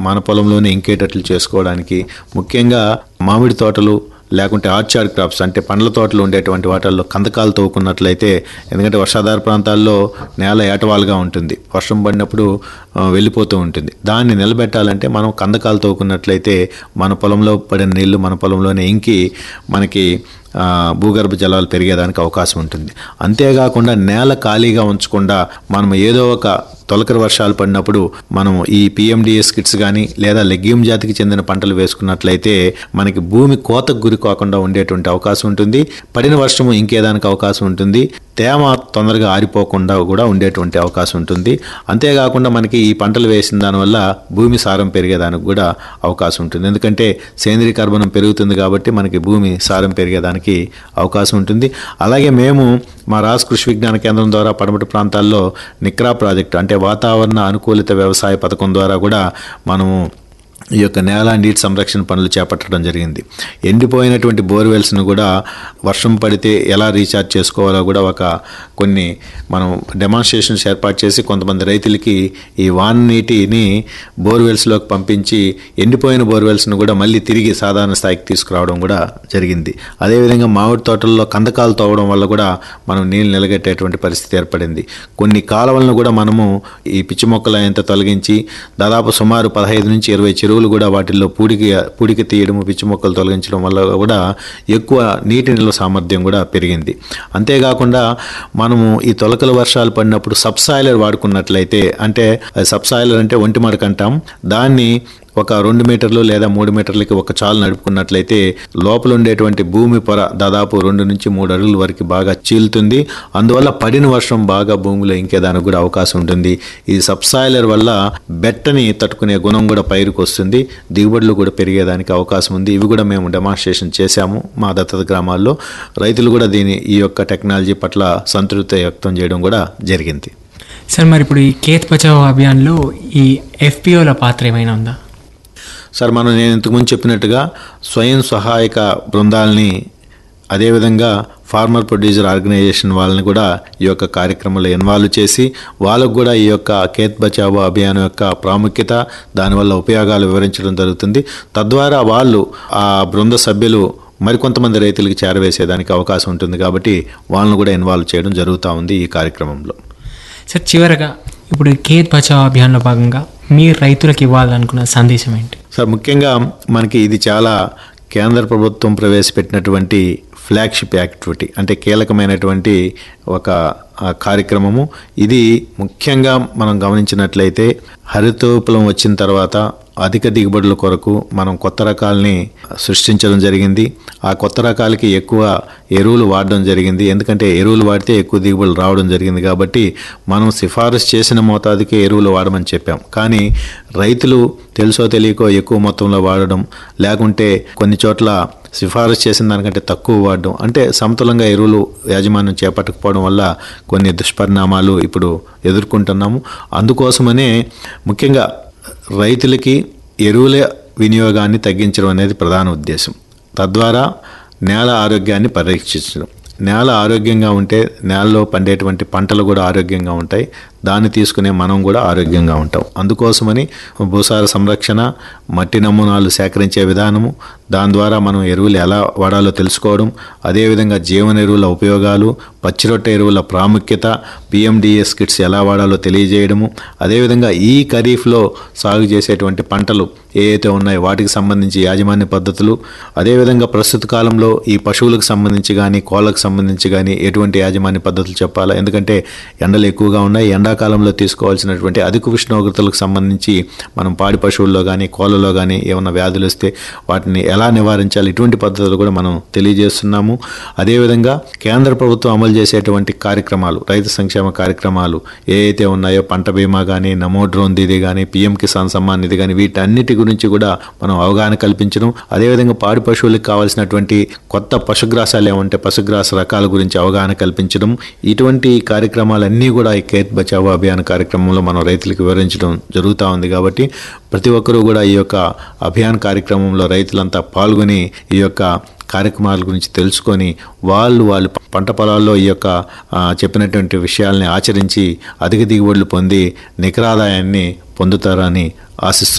మన పొలంలోనే ఇంకేటట్లు చేసుకోవడానికి ముఖ్యంగా మామిడి తోటలు లేకుంటే ఆర్చార్డ్ క్రాప్స్ అంటే పండ్ల తోటలు ఉండేటువంటి వాటిల్లో కందకాలు తవ్వుకున్నట్లయితే ఎందుకంటే వర్షాధార ప్రాంతాల్లో నేల ఏటవాలుగా ఉంటుంది వర్షం పడినప్పుడు ఆ, వెళ్ళిపోతూ ఉంటుంది దాన్ని నిలబెట్టాలంటే మనం కందకాలు తవ్వుకున్నట్లయితే మన పొలంలో పడిన నీళ్లు మన పొలంలోనే ఇంకి మనకి ఆ, భూగర్భ జలాలు పెరిగేదానికి అవకాశం ఉంటుంది అంతేకాకుండా నేల ఖాళీగా ఉంచకుండా మనం ఏదో ఒక తొలకరి వర్షాలు పడినప్పుడు మనం ఈ పిఎండిఎస్ కిట్స్ కానీ లేదా లెగ్యూమ్ జాతికి చెందిన పంటలు వేసుకున్నట్లయితే మనకి భూమి కోతకు గురి కాకుండా ఉండేటువంటి అవకాశం ఉంటుంది పడిన వర్షము ఇంకేదానికి అవకాశం ఉంటుంది తేమ తొందరగా ఆరిపోకుండా కూడా ఉండేటువంటి అవకాశం ఉంటుంది అంతేకాకుండా మనకి ఈ పంటలు వేసిన దానివల్ల భూమి సారం పెరిగేదానికి కూడా అవకాశం ఉంటుంది ఎందుకంటే సేంద్రీయ కర్బనం పెరుగుతుంది కాబట్టి మనకి భూమి సారం పెరిగేదానికి అవకాశం ఉంటుంది అలాగే మేము మా రాస్ కృషి విజ్ఞాన కేంద్రం ద్వారా పడమటి ప్రాంతాల్లో నిక్రా ప్రాజెక్టు అంటే వాతావరణ అనుకూలిత వ్యవసాయ పథకం ద్వారా కూడా మనము ఈ యొక్క నేల నీటి సంరక్షణ పనులు చేపట్టడం జరిగింది ఎండిపోయినటువంటి బోర్వెల్స్ను కూడా వర్షం పడితే ఎలా రీఛార్జ్ చేసుకోవాలో కూడా ఒక కొన్ని మనం డెమాన్స్ట్రేషన్స్ ఏర్పాటు చేసి కొంతమంది రైతులకి ఈ వాన్ నీటిని బోర్వెల్స్లోకి పంపించి ఎండిపోయిన బోర్వెల్స్ను కూడా మళ్ళీ తిరిగి సాధారణ స్థాయికి తీసుకురావడం కూడా జరిగింది అదేవిధంగా మామిడి తోటల్లో కందకాలు తవ్వడం వల్ల కూడా మనం నీళ్ళు నిలగట్టేటువంటి పరిస్థితి ఏర్పడింది కొన్ని కాలువలను కూడా మనము ఈ పిచ్చి మొక్కలు అయంత తొలగించి దాదాపు సుమారు పదహైదు నుంచి ఇరవై చెరువులు కూడా వాటిల్లో పూడికి పూడికి తీయడం పిచ్చి మొక్కలు తొలగించడం వల్ల కూడా ఎక్కువ నీటి నిల్వ సామర్థ్యం కూడా పెరిగింది అంతేకాకుండా మనము ఈ తొలకల వర్షాలు పడినప్పుడు సబ్సాయిలర్ వాడుకున్నట్లయితే అంటే సబ్సాయిలర్ అంటే ఒంటి మడక అంటాం దాన్ని ఒక రెండు మీటర్లు లేదా మూడు మీటర్లకి ఒక చాలు నడుపుకున్నట్లయితే లోపల ఉండేటువంటి భూమి పొర దాదాపు రెండు నుంచి మూడు అడుగుల వరకు బాగా చీలుతుంది అందువల్ల పడిన వర్షం బాగా భూమిలో ఇంకేదానికి కూడా అవకాశం ఉంటుంది ఈ సబ్సాయిలర్ వల్ల బెట్టని తట్టుకునే గుణం కూడా పైరుకు వస్తుంది దిగుబడులు కూడా పెరిగేదానికి అవకాశం ఉంది ఇవి కూడా మేము డెమాన్స్ట్రేషన్ చేశాము మా దత్తత గ్రామాల్లో రైతులు కూడా దీని ఈ యొక్క టెక్నాలజీ పట్ల సంతృప్తి వ్యక్తం చేయడం కూడా జరిగింది సార్ మరి ఇప్పుడు ఈ కేత్ బచావ్ అభియాన్లో ఈ ఎఫ్పిఓల పాత్ర ఏమైనా ఉందా సార్ మనం నేను ఇంతకుముందు చెప్పినట్టుగా స్వయం సహాయక బృందాలని అదేవిధంగా ఫార్మర్ ప్రొడ్యూసర్ ఆర్గనైజేషన్ వాళ్ళని కూడా ఈ యొక్క కార్యక్రమంలో ఇన్వాల్వ్ చేసి వాళ్ళకు కూడా ఈ యొక్క కేత్ బచావో అభియాన్ యొక్క ప్రాముఖ్యత దానివల్ల ఉపయోగాలు వివరించడం జరుగుతుంది తద్వారా వాళ్ళు ఆ బృంద సభ్యులు మరికొంతమంది రైతులకు చేరవేసేదానికి అవకాశం ఉంటుంది కాబట్టి వాళ్ళని కూడా ఇన్వాల్వ్ చేయడం జరుగుతూ ఉంది ఈ కార్యక్రమంలో సార్ చివరగా ఇప్పుడు ఈ కేత్ బచావ్ అభియాన్లో భాగంగా మీరు రైతులకు ఇవ్వాలనుకున్న సందేశం ఏంటి సార్ ముఖ్యంగా మనకి ఇది చాలా కేంద్ర ప్రభుత్వం ప్రవేశపెట్టినటువంటి ఫ్లాగ్షిప్ యాక్టివిటీ అంటే కీలకమైనటువంటి ఒక ఆ, కార్యక్రమము ఇది ముఖ్యంగా మనం గమనించినట్లయితే హరిత విప్లవం వచ్చిన తర్వాత అధిక దిగుబడుల కొరకు మనం కొత్త రకాలని సృష్టించడం జరిగింది ఆ కొత్త రకాలకి ఎక్కువ ఎరువులు వాడడం జరిగింది ఎందుకంటే ఎరువులు వాడితే ఎక్కువ దిగుబడులు రావడం జరిగింది కాబట్టి మనం సిఫారసు చేసిన మోతాదుకే ఎరువులు వాడమని చెప్పాం కానీ రైతులు తెలుసో తెలియకో ఎక్కువ మొత్తంలో వాడడం లేకుంటే కొన్ని చోట్ల సిఫారసు చేసిన దానికంటే తక్కువ వాడడం అంటే సమతులంగా ఎరువులు యాజమాన్యం చేపట్టకపోవడం వల్ల కొన్ని దుష్పరిణామాలు ఇప్పుడు ఎదుర్కొంటున్నాము అందుకోసమనే ముఖ్యంగా రైతులకి ఎరువుల వినియోగాన్ని తగ్గించడం అనేది ప్రధాన ఉద్దేశం తద్వారా నేల ఆరోగ్యాన్ని పరీక్షించడం నేల ఆరోగ్యంగా ఉంటే నేలలో పండేటువంటి పంటలు కూడా ఆరోగ్యంగా ఉంటాయి దాన్ని తీసుకునే మనం కూడా ఆరోగ్యంగా ఉంటాం అందుకోసమని భూసార సంరక్షణ మట్టి నమూనాలు సేకరించే విధానము దాని ద్వారా మనం ఎరువులు ఎలా వాడాలో తెలుసుకోవడం అదేవిధంగా జీవన ఎరువుల ఉపయోగాలు పచ్చిరొట్ట ఎరువుల ప్రాముఖ్యత పిఎండిఎస్ కిట్స్ ఎలా వాడాలో తెలియజేయడము అదేవిధంగా ఈ ఖరీఫ్లో సాగు చేసేటువంటి పంటలు ఏ అయితే ఉన్నాయో వాటికి సంబంధించి యాజమాన్య పద్ధతులు అదేవిధంగా ప్రస్తుత కాలంలో ఈ పశువులకు సంబంధించి కానీ కోళ్ళకు సంబంధించి కానీ ఎటువంటి యాజమాన్య పద్ధతులు చెప్పాలా ఎందుకంటే ఎండలు ఎక్కువగా ఉన్నాయి ఎండాకాలంలో తీసుకోవాల్సినటువంటి అధిక ఉష్ణోగ్రతలకు సంబంధించి మనం పాడి పశువుల్లో కానీ కోళ్ళలో కానీ ఏమైనా వ్యాధులు వస్తే వాటిని ఎలా నివారించాలి ఇటువంటి పద్ధతులు కూడా మనం తెలియజేస్తున్నాము అదేవిధంగా కేంద్ర ప్రభుత్వం అమలు చేసేటువంటి కార్యక్రమాలు రైతు సంక్షేమ కార్యక్రమాలు ఏ అయితే ఉన్నాయో పంట బీమా కానీ నమో డ్రోన్ దీది కానీ పిఎం కిసాన్ సమ్మాన్ నిధి కానీ వీటన్నిటి గురించి కూడా మనం అవగాహన కల్పించడం అదేవిధంగా పాడి పశువులకు కావాల్సినటువంటి కొత్త పశుగ్రాసాలు ఏమంటే పశుగ్రాస రకాల గురించి అవగాహన కల్పించడం ఇటువంటి కార్యక్రమాలన్నీ కూడా ఈ కేత్ బచావో అభియాన్ కార్యక్రమంలో మనం రైతులకు వివరించడం జరుగుతూ ఉంది కాబట్టి ప్రతి ఒక్కరూ కూడా ఈ యొక్క అభియాన్ కార్యక్రమంలో రైతులంతా పాల్గొని ఈ యొక్క కార్యక్రమాల గురించి తెలుసుకొని వాళ్ళు వాళ్ళు పంట పొలాల్లో ఈ యొక్క ఆ, చెప్పినటువంటి విషయాల్ని ఆచరించి అధిక దిగుబడులు పొంది నికరాదాయాన్ని పొందుతారని ఆశిస్తూ